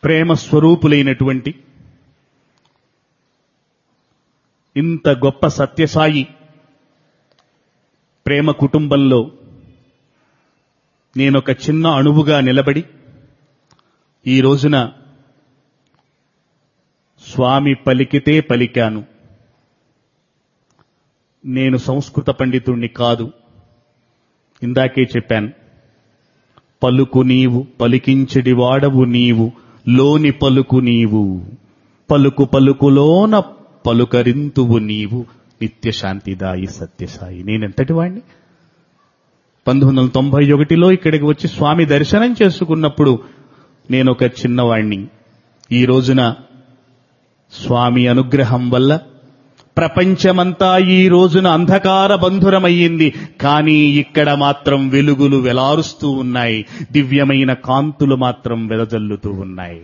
ప్రేమ స్వరూపులైనటువంటి ఇంత గొప్ప సత్యసాయి ప్రేమ కుటుంబంలో నేనొక చిన్న అణువుగా నిలబడి ఈ రోజున స్వామి పలికితే పలికాను నేను సంస్కృత పండితుణ్ణి కాదు ఇందాకే చెప్పాను పలుకు నీవు పలికించడి వాడవు నీవు లోని పలుకు నీవు పలుకు పలుకులోన పలుకరింతువు నీవు నిత్య శాంతిదాయి సత్యసాయి నేనెంతటి వాణ్ణి పంతొమ్మిది వందల తొంభై ఒకటిలో ఇక్కడికి వచ్చి స్వామి దర్శనం చేసుకున్నప్పుడు నేను ఒక చిన్నవాణ్ణి ఈ రోజున స్వామి అనుగ్రహం వల్ల ప్రపంచమంతా ఈ రోజున అంధకార బంధురమయ్యింది కానీ ఇక్కడ మాత్రం వెలుగులు వెలారుస్తూ ఉన్నాయి దివ్యమైన కాంతులు మాత్రం వెదజల్లుతూ ఉన్నాయి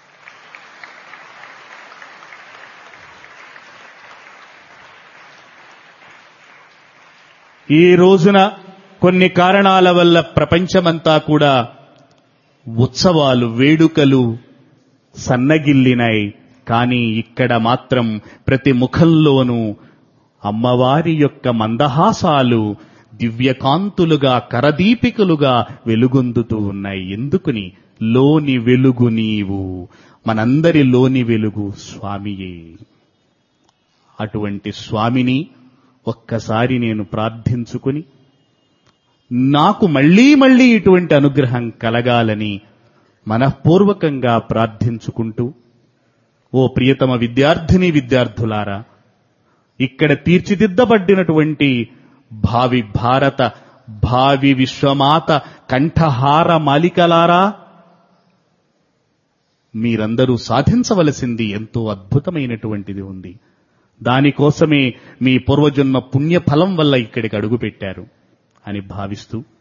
ఈ రోజున కొన్ని కారణాల వల్ల ప్రపంచమంతా కూడా ఉత్సవాలు వేడుకలు సన్నగిల్లినాయి కానీ ఇక్కడ మాత్రం ప్రతి ముఖంలోనూ అమ్మవారి యొక్క మందహాసాలు దివ్యకాంతులుగా కరదీపికలుగా వెలుగొందుతూ ఉన్నాయి ఎందుకుని లోని వెలుగు నీవు మనందరి లోని వెలుగు స్వామియే అటువంటి స్వామిని ఒక్కసారి నేను ప్రార్థించుకుని నాకు మళ్లీ మళ్లీ ఇటువంటి అనుగ్రహం కలగాలని మనఃపూర్వకంగా ప్రార్థించుకుంటూ ఓ ప్రియతమ విద్యార్థిని విద్యార్థులారా ఇక్కడ తీర్చిదిద్దబడినటువంటి భావి భారత భావి విశ్వమాత కంఠహార మాలికలారా మీరందరూ సాధించవలసింది ఎంతో అద్భుతమైనటువంటిది ఉంది దానికోసమే మీ పూర్వజన్మ పుణ్యఫలం వల్ల ఇక్కడికి అడుగుపెట్టారు అని భావిస్తూ